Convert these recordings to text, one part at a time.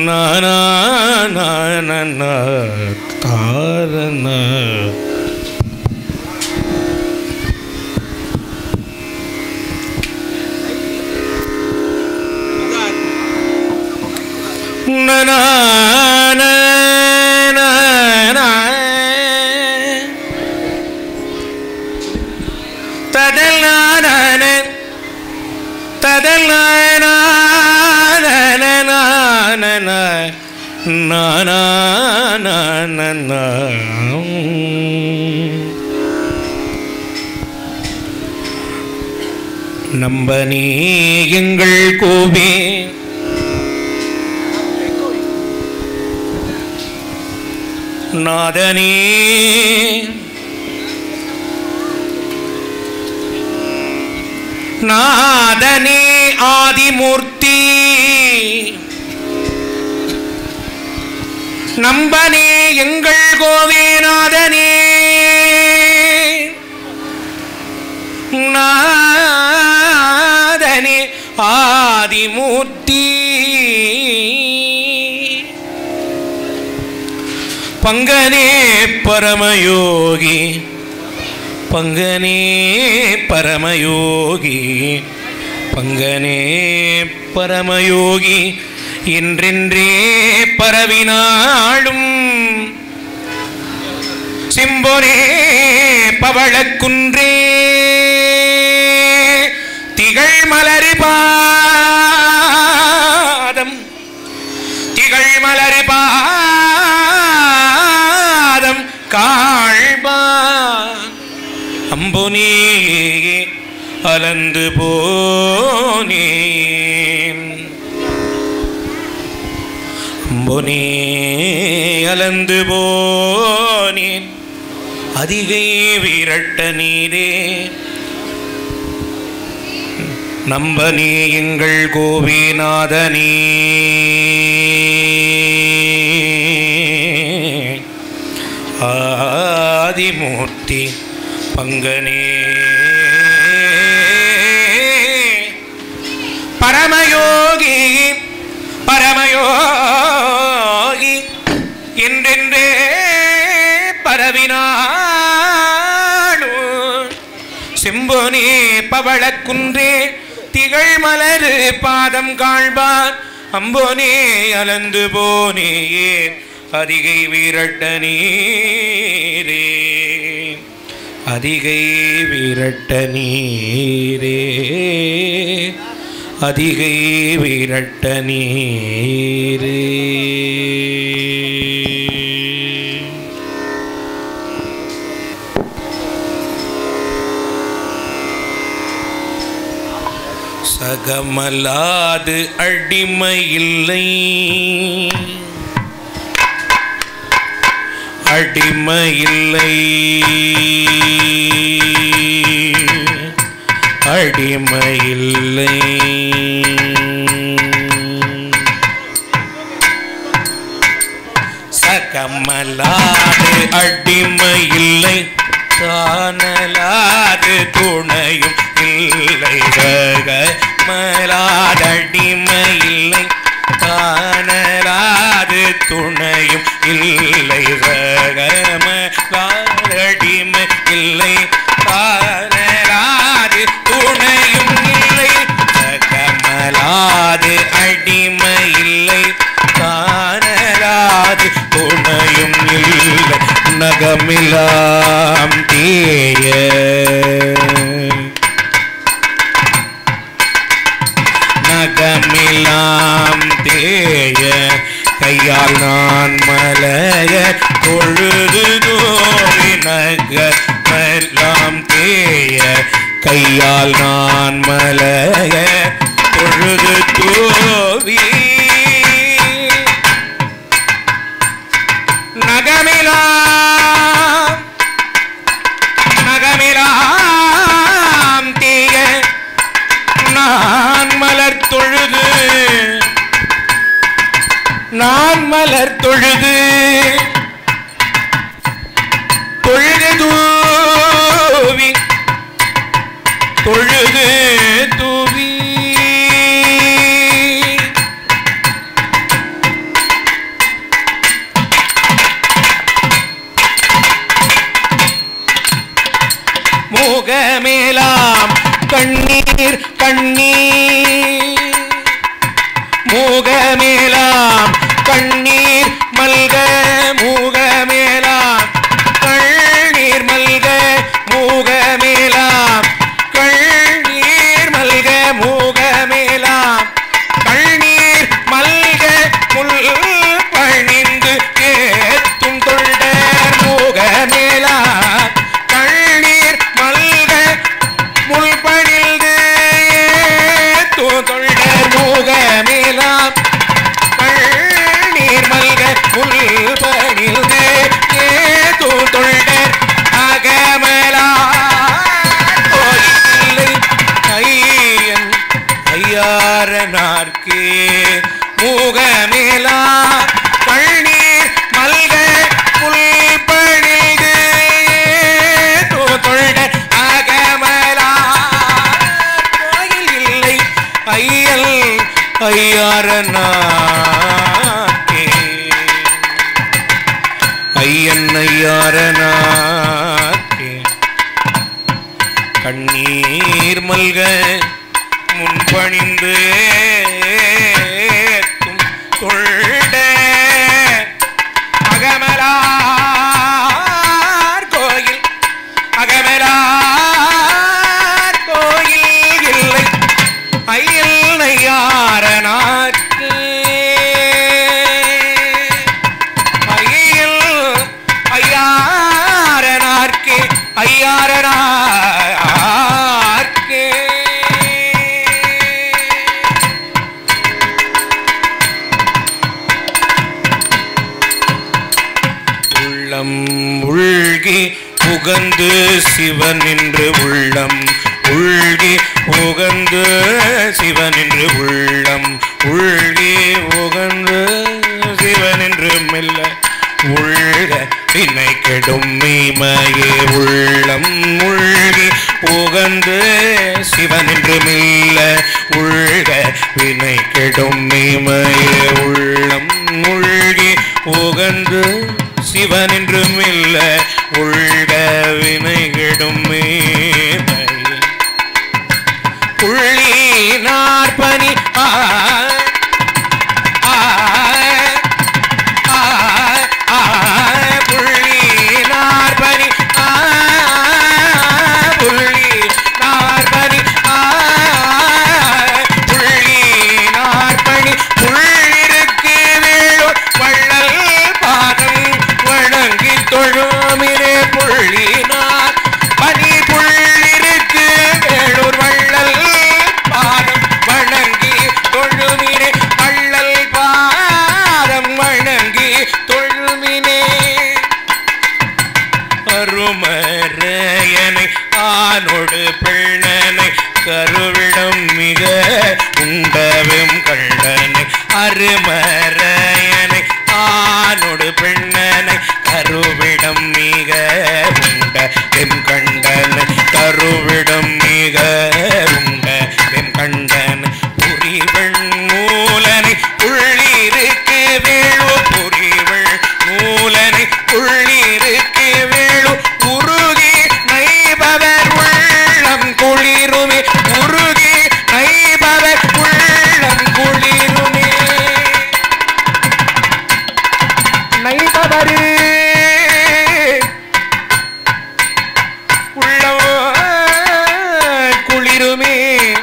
நானா நானா தாரண நனா தடலான நம்பனே எங்கள் கோபே நாதனே நாதனே ஆதிமூர்த்தி நம்பனே எங்கள் கோவேநாதனே நாதனே ஆதிமூர்த்தி பங்கனே பரமயோகி பங்கனே பரமயோகி பங்கனே பரமயோகி என்றென்றே பரவினாளும் சிம்பொனே பவளக்குன்றே திகழ் மலரி பாதம் திகழ் மலரி பாதம் காழ்பான் அம்புனே அலந்து போனேன் அம்புனே அலந்து போனேன் அதிகை விரட்ட நீரே நம்பனே எங்கள் கோவிநாதனே ஆதிமூர்த்தி பங்கனே பரமயோகி பரமயோகி என்றென்றே பரவினாளோ செம்பொனே பவளக்குன்றே திகழ் மலரு பாதம் காண்பார் அம்போனே அலந்து போனே அதிகை விரட்ட நீரே அதிகை விரட்ட நீரே அதிகை விரட்ட நீரே சகமலாது அடிமையில்லை அடிமையில்லை அடிமையில்லை சகமலாது அடிமையில்லை காணலாது துணையும் இல்லை சகமலாதடிமையில்லை காணலாது துணையும் இல்லை சகமலாதடிமை இல்லை காணலாது துணையும் இல்லை சகமலாது அடிமை இல்லை காணலாது துணையும் இல்லை நகமிலாம் தீய நகமிலாம் தேய கையால் நான் மலைய பொழுது தோறி நகமெல்லாம் தேய கையால் நான் மலைய பொழுது தோவி நகமிலாம் நகமிலாம் தீய நான் மலர் தொழுது நான் மலர் தொழுது தொழுது தூவி தொழுது தூவி மூகமேலாம் கண்ணீர் கண்ணீர் மூகமேலாம் கண்ணீர் மல்க மூகமேலாம் கண்ணீர் மல்க மூகமேலாம் கண்ணீர் மல்க மூகமேலாம் கண்ணீர் மல்க முள் பணிந்து ஏத்தும் தொண்டர் மூகமேலாம் கண்ணீர் மல்க முள் பணிந்து ஏத்தும் தொண்டர் மூகமேலாம் கண்ணீர் மல்க முள் பணிந்து ஏத்தும் தொண்டர் அகமலா கோயிலை ஐயன் ஐயாரனார்க்கே மூகமேலா கண்ணீர் மல்க புல் பணிது தொண்ட அகமலா கோயில் இல்லை ஐயல் ஐயாரனார்க்கே ஐயன் ஐயாரனார்க்கே கண்ணீர் மல்க முன்பணிந்து ஏத்தும் தொண்ட அகமலார் கோயில் அகமலார் கோயில் இல்லை ஐயல் நையாரனார்க்கு ஐயல் ஐயாரனார்க்கு ஐயாரனார்க்கு உள்ளம் உள்கி புகந்து சிவன் என்று உள்ளம் உள்கி புகந்து சிவன் என்று உள்ளம் உள்கி புகந்து சிவன் என்று மெல்ல உள்க வினை கெடும் மெய்மையே உள்ளம் உள்கி புகந்து சிவன் என்று மெல்ல உள்க வினை கெடும் மெய்மையே உள்ளம் மூழ்கி உகந்து சிவன் என்றும் இல்ல உள்க வினைகிடும் புள்ளி நாற்பனி ஆ ஆ, ஆ, ஆ, புள்ளி நாற்பனி ஆ, புள்ளி நாற்பனி ஆ, புள்ளி நாற்பனி புள்ளிருக்கு வேளூர் வள்ளல் பாதம் வணங்கி தொழுமிரே புள்ளினார் பனி புள்ளிருக்கு வேளூர் வள்ளல் பாதம் வணங்கி தொழுமிரே வள்ளல் பாதம் வணங்கி தொழுமினே அருமரையனை ஆனோடு பிள்ளனை கருவிடம் மிக உண்டவும் கண்டனை அருமரையனை ஆனோடு பெண்ணனை கருவிடம் மிக உண்ட எம் கண்டனை கருவிடம் மிக உண்ட எம் கண்டனை புரிவெண் மூலனை உள்ளிருக்கு வேளு புரிவள் மூலனை உள்ளிருக்கு வேளு உருகி நைபவர் உள்ளம் குளிருமே உருகி நைபவர் உள்ளம் குளிருமே நைபவர் உள்ளம் குளிருமே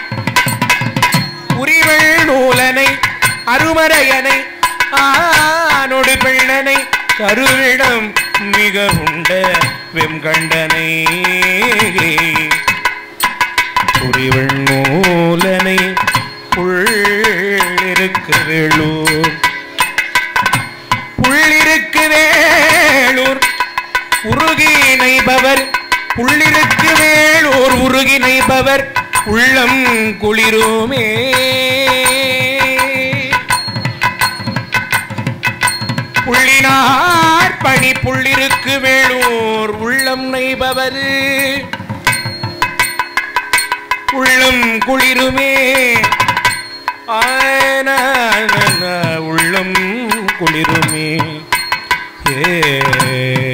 உரிவள் நூலனை அருமறையனை ஆனொடு பிள்ளனை கருவிடம் மிக உண்ட வெம்கண்டனை உரிவள் நூலனை உள்ளிருக்கு வேளூர் உள்ளிருக்கு வேளூர் உருகி நைபவர் உள்ளிருக்கு வேளூர் உருகி நைபவர் உள்ளம் குளிருமே புள்ளினார் பணி புள்ளிருக்கு வேளூர் உள்ளம் நெய்பவர் உள்ளம் குளிருமே ஆன உள்ளம் குளிருமே ஏ